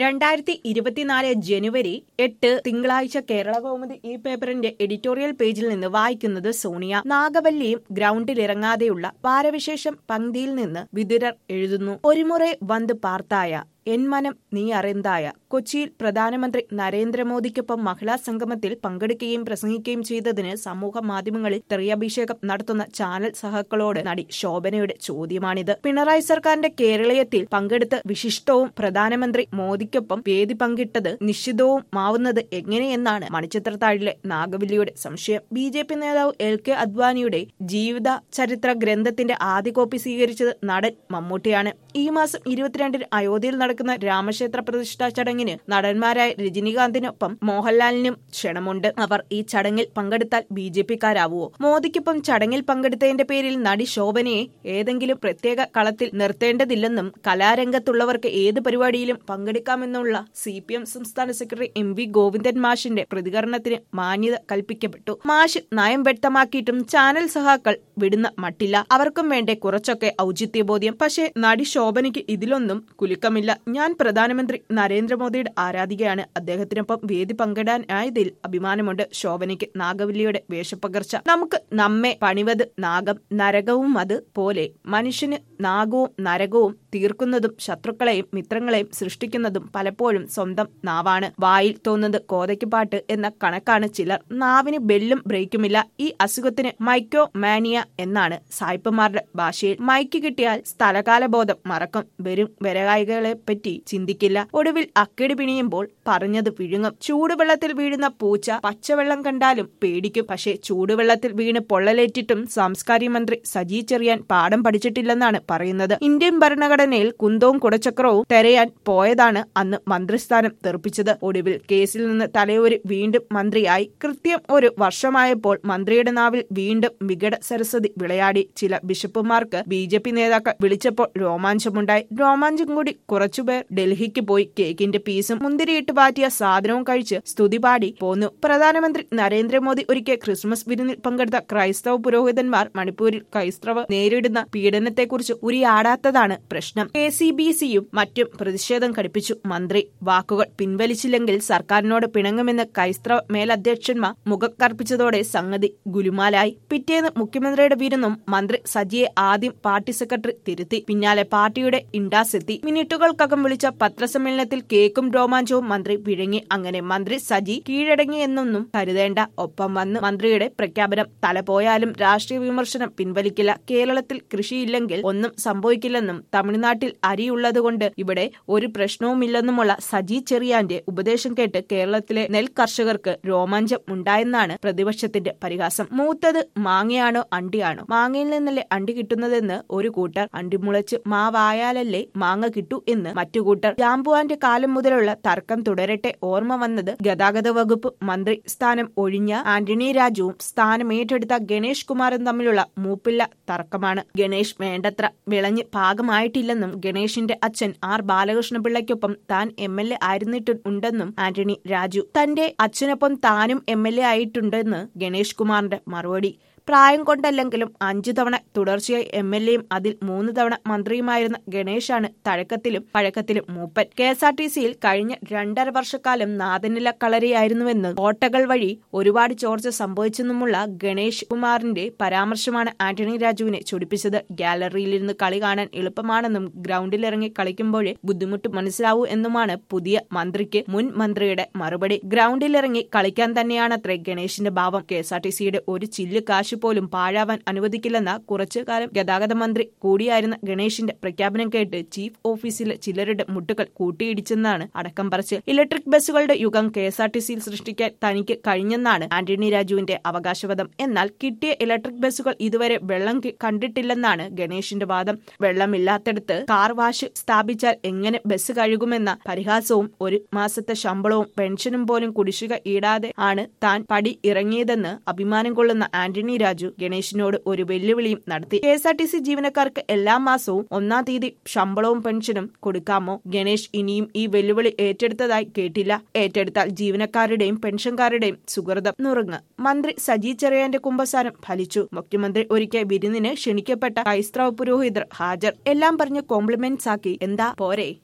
രണ്ടായിരത്തി ഇരുപത്തിനാല് ജനുവരി എട്ട് തിങ്കളാഴ്ച കേരള കൗമുദി ഈ പേപ്പറിന്റെ എഡിറ്റോറിയൽ പേജിൽ നിന്ന് വായിക്കുന്നത് സോണിയ നാഗവല്ലിയും ഗ്രൗണ്ടിലിറങ്ങാതെയുള്ള വാരവിശേഷം പങ്ക്തിയിൽ നിന്ന് വിതുരർ എഴുതുന്നു ഒരുമുறை വന്ന് പാർത്തായ എൻ മനം നീ അറിന്തായ കൊച്ചിയിൽ പ്രധാനമന്ത്രി നരേന്ദ്രമോദിക്കൊപ്പം മഹിളാ സംഗമത്തിൽ പങ്കെടുക്കുകയും പ്രസംഗിക്കുകയും ചെയ്തതിന് സമൂഹ മാധ്യമങ്ങളിൽ തെറിയഭിഷേകം നടത്തുന്ന ചാനൽ സഹക്കളോട് നടി ശോഭനയുടെ ചോദ്യമാണിത് പിണറായി സർക്കാരിന്റെ കേരളീയത്തിൽ പങ്കെടുത്ത് വിശിഷ്ടവും പ്രധാനമന്ത്രി മോദിക്കൊപ്പം വേദി പങ്കിട്ടത് നിശ്ചിതവും മാവുന്നത് എങ്ങനെയെന്നാണ് മണിച്ചിത്രത്താഴിലെ നാഗവല്ലിയുടെ സംശയം ബി ജെ പി നേതാവ് എൽ കെ അദ്വാനിയുടെ ജീവിത ചരിത്ര ഗ്രന്ഥത്തിന്റെ ആദ്യ കോപ്പി സ്വീകരിച്ചത് നടൻ മമ്മൂട്ടിയാണ് ഈ മാസം ഇരുപത്തിരണ്ടിന് അയോധ്യയിൽ നടക്കുന്ന രാമക്ഷേത്ര പ്രതിഷ്ഠാ ചടങ്ങിന് നടന്മാരായ രജനീകാന്തിനൊപ്പം മോഹൻലാലിനും ക്ഷണമുണ്ട് അവർ ഈ ചടങ്ങിൽ പങ്കെടുത്താൽ ബി ജെ പിക്കാരാവുമോ മോദിക്കൊപ്പം ചടങ്ങിൽ പങ്കെടുത്തതിന്റെ പേരിൽ നടി ശോഭനയെ ഏതെങ്കിലും പ്രത്യേക കളത്തിൽ നിർത്തേണ്ടതില്ലെന്നും കലാരംഗത്തുള്ളവർക്ക് ഏത് പരിപാടിയിലും പങ്കെടുക്കാമെന്നുള്ള സി പി എം സംസ്ഥാന സെക്രട്ടറി എം വി ഗോവിന്ദൻ മാഷിന്റെ പ്രതികരണത്തിന് മാന്യത കൽപ്പിക്കപ്പെട്ടു മാഷ് നയം വ്യക്തമാക്കിയിട്ടും ചാനൽ സഹാക്കൾ വിടുന്ന മട്ടില്ല അവർക്കും വേണ്ടേ കുറച്ചൊക്കെ ഔചിത്യബോധ്യം പക്ഷേ നടി ശോഭനയ്ക്ക് ഇതിലൊന്നും കുലുക്കമില്ല ഞാൻ പ്രധാനമന്ത്രി നരേന്ദ്രമോദിയുടെ ആരാധികയാണ് അദ്ദേഹത്തിനൊപ്പം വേദി പങ്കിടാനായതിൽ അഭിമാനമുണ്ട് ശോഭനയ്ക്ക് നാഗവല്ലിയുടെ വേഷപ്പകർച്ച നമുക്ക് നമ്മെ പണിവത് നാഗം നരകവും അത് പോലെ മനുഷ്യന് നാഗവും നരകവും തീർക്കുന്നതും ശത്രുക്കളെയും മിത്രങ്ങളെയും സൃഷ്ടിക്കുന്നതും പലപ്പോഴും സ്വന്തം നാവാണ് വായിൽ തോന്നുന്നത് കോതയ്ക്ക് പാട്ട് എന്ന കണക്കാണ് ചിലർ നാവിന് ബെല്ലും ബ്രേക്കുമില്ല ഈ അസുഖത്തിന് മൈക്കോ മാനിയ എന്നാണ് സായിപ്പന്മാരുടെ ഭാഷയിൽ മൈക്ക് കിട്ടിയാൽ സ്ഥലകാല ബോധം മറക്കും വരും വരകായികളെ പറ്റി ചിന്തിക്കില്ല ഒടുവിൽ അക്കിടി പിണിയുമ്പോൾ പറഞ്ഞത് വിഴുങ്ങും ചൂടുവെള്ളത്തിൽ വീഴുന്ന പൂച്ച പച്ചവെള്ളം കണ്ടാലും പേടിക്കും പക്ഷേ ചൂടുവെള്ളത്തിൽ വീണ് പൊള്ളലേറ്റിട്ടും സാംസ്കാരിക മന്ത്രി സജി ചെറിയാൻ പാഠം പഠിച്ചിട്ടില്ലെന്നാണ് പറയുന്നത് ഇന്ത്യൻ ഭരണഘടനയിൽ കുന്തവും കുടച്ചക്രവും തെരയാൻ പോയതാണ് അന്ന് മന്ത്രിസ്ഥാനം തെറിപ്പിച്ചത് ഒടുവിൽ കേസിൽ നിന്ന് തലയൂരി വീണ്ടും മന്ത്രിയായി കൃത്യം ഒരു വർഷമായപ്പോൾ മന്ത്രിയുടെ നാവിൽ വീണ്ടും വികട സരസ്വതി വിളയാടി ചില ബിഷപ്പുമാർക്ക് ബി ജെ പി നേതാക്കൾ വിളിച്ചപ്പോൾ രോമാഞ്ചമുണ്ടായി രോമാഞ്ചം കൂടി കുറച്ചുപേർ ഡൽഹിക്ക് പോയി കേക്കിന്റെ പീസും മുന്തിരിയിട്ട് പാറ്റിയ സാധനവും കഴിച്ച് സ്തുതി പാടി പോന്നു പ്രധാനമന്ത്രി നരേന്ദ്രമോദി ഒരിക്കൽ ക്രിസ്മസ് വിരുന്നിൽ പങ്കെടുത്ത ക്രൈസ്തവ പുരോഹിതന്മാർ മണിപ്പൂരിൽ ക്രൈസ്തവ നേരിടുന്ന പീഡനത്തെക്കുറിച്ച് ഉരിയാടാത്തതാണ് പ്രശ്നം കെ സി ബി സിയും മറ്റും പ്രതിഷേധം ഘടിപ്പിച്ചു മന്ത്രി വാക്കുകൾ പിൻവലിച്ചില്ലെങ്കിൽ സർക്കാരിനോട് പിണങ്ങുമെന്ന് ക്രൈസ്തവ മേലധ്യക്ഷന്മാർ മുഖക്കർപ്പിച്ചതോടെ സംഗതി ഗുലുമാലായി പിറ്റേന്ന് മുഖ്യമന്ത്രിയുടെ വിരുന്നും മന്ത്രി സജിയെ ആദ്യം പാർട്ടി സെക്രട്ടറി തിരുത്തി പിന്നാലെ പാർട്ടിയുടെ ഇൻഡാസ് എത്തി മിനിറ്റുകൾക്കകം വിളിച്ച പത്രസമ്മേളനത്തിൽ കേക്കും രോമാഞ്ചവും മന്ത്രി വിഴുങ്ങി അങ്ങനെ മന്ത്രി സജി കീഴടങ്ങി എന്നൊന്നും കരുതേണ്ട ഒപ്പം വന്ന് മന്ത്രിയുടെ പ്രഖ്യാപനം തല പോയാലും രാഷ്ട്രീയ വിമർശനം പിൻവലിക്കില്ല കേരളത്തിൽ കൃഷിയില്ലെങ്കിൽ ഒന്നും സംഭവിക്കില്ലെന്നും തമിഴ്നാട്ടിൽ അരിയുള്ളതുകൊണ്ട് ഇവിടെ ഒരു പ്രശ്നവുമില്ലെന്നുമുള്ള സജി ചെറിയാന്റെ ഉപദേശം കേട്ട് കേരളത്തിലെ നെൽ കർഷകർക്ക് രോമാഞ്ചം ഉണ്ടായെന്നാണ് പ്രതിപക്ഷത്തിന്റെ പരിഹാസം മൂത്തത് മാങ്ങയാണോ അണ്ടിയാണോ മാങ്ങയിൽ നിന്നല്ലേ അണ്ടി കിട്ടുന്നതെന്ന് ഒരു കൂട്ടർ അണ്ടിമുളച്ച് മാവായാലല്ലേ മാങ്ങ കിട്ടൂ എന്ന് മറ്റു കൂട്ടർ ജാമ്പുവാന്റെ കാലം മുതലുള്ള തർക്കം തുടരട്ടെ ഓർമ്മ വന്നത് ഗതാഗത വകുപ്പ് മന്ത്രി സ്ഥാനം ഒഴിഞ്ഞ ആന്റണി രാജുവും സ്ഥാനം ഏറ്റെടുത്ത ഗണേഷ് കുമാറും തമ്മിലുള്ള മൂപ്പില്ല തർക്കമാണ് ഗണേഷ് വേണ്ടത്ര വിളഞ്ഞ് പാകമായിട്ടില്ലെന്നും ഗണേഷിന്റെ അച്ഛൻ ആർ ബാലകൃഷ്ണപിള്ളയ്ക്കൊപ്പം താൻ എം എൽ എ ആയിരുന്നിട്ടുണ്ടെന്നും ആന്റണി രാജു തന്റെ അച്ഛനൊപ്പം താനും എം എൽ എ ആയിട്ടുണ്ടെന്ന് ഗണേഷ് കുമാറിന്റെ മറുപടി പ്രായം കൊണ്ടല്ലെങ്കിലും അഞ്ചു തവണ തുടർച്ചയായി എം എൽ എയും അതിൽ മൂന്ന് തവണ മന്ത്രിയുമായിരുന്ന ഗണേഷാണ് തഴക്കത്തിലും പഴക്കത്തിലും മൂപ്പൻ കെ എസ് ആർ ടി സിയിൽ കഴിഞ്ഞ രണ്ടര വർഷക്കാലം നാദനില കളരിയായിരുന്നുവെന്ന് കോട്ടകൾ വഴി ഒരുപാട് ചോർച്ച സംഭവിച്ചെന്നുമുള്ള ഗണേഷ് കുമാറിന്റെ പരാമർശമാണ് ആന്റണി രാജുവിനെ ചൊടിപ്പിച്ചത് ഗാലറിയിലിരുന്ന് കളി കാണാൻ എളുപ്പമാണെന്നും ഗ്രൗണ്ടിലിറങ്ങി കളിക്കുമ്പോഴേ ബുദ്ധിമുട്ട് മനസ്സിലാവൂ എന്നുമാണ് പുതിയ മന്ത്രിക്ക് മുൻ മന്ത്രിയുടെ മറുപടി ഗ്രൗണ്ടിലിറങ്ങി കളിക്കാൻ തന്നെയാണത്രേ ഗണേഷിന്റെ ഭാവം കെ എസ് ആർ ടി സിയുടെ ഒരു ചില്ല് കാശ് പോലും പാഴാവാൻ അനുവദിക്കില്ലെന്ന കുറച്ചു കാലം ഗതാഗത മന്ത്രി കൂടിയായിരുന്ന ഗണേഷിന്റെ പ്രഖ്യാപനം കേട്ട് ചീഫ് ഓഫീസിലെ ചിലരുടെ മുട്ടുകൾ കൂട്ടിയിടിച്ചെന്നാണ് അടക്കം പറച്ചിൽ ഇലക്ട്രിക് ബസ്സുകളുടെ യുഗം കെ എസ് ആർ ടി സിയിൽ സൃഷ്ടിക്കാൻ തനിക്ക് കഴിഞ്ഞെന്നാണ് ആന്റണി രാജുവിന്റെ അവകാശവാദം എന്നാൽ കിട്ടിയ ഇലക്ട്രിക് ബസ്സുകൾ ഇതുവരെ വെള്ളം കണ്ടിട്ടില്ലെന്നാണ് ഗണേഷിന്റെ വാദം വെള്ളമില്ലാത്തടത്ത് കാർ വാഷ് സ്ഥാപിച്ചാൽ എങ്ങനെ ബസ് കഴുകുമെന്ന പരിഹാസവും ഒരു മാസത്തെ ശമ്പളവും പെൻഷനും പോലും കുടിശ്ശിക ഈടാതെ ആണ് താൻ പടി ഇറങ്ങിയതെന്ന് അഭിമാനം കൊള്ളുന്ന ആന്റണി രാജു ഗണേഷിനോട് ഒരു വെല്ലുവിളിയും നടത്തി K S R T C ജീവനക്കാർക്ക് എല്ലാ മാസവും ഒന്നാം തീയതി ശമ്പളവും പെൻഷനും കൊടുക്കാമോ ഗണേഷ് ഇനിയും ഈ വെല്ലുവിളി ഏറ്റെടുത്തതായി കേട്ടില്ല ഏറ്റെടുത്താൽ ജീവനക്കാരുടെയും പെൻഷൻകാരുടെയും സുഹൃതം നുറുങ്ങ് മന്ത്രി സജി ചെറിയാന്റെ കുമ്പസാരം ഫലിച്ചു മുഖ്യമന്ത്രി ഒരിക്കൽ വിരുന്നിന് ക്ഷണിക്കപ്പെട്ട ക്രൈസ്തവ പുരോഹിതർ ഹാജർ എല്ലാം പറഞ്ഞ് കോംപ്ലിമെന്റ്സ് ആക്കി എന്താ പോരെ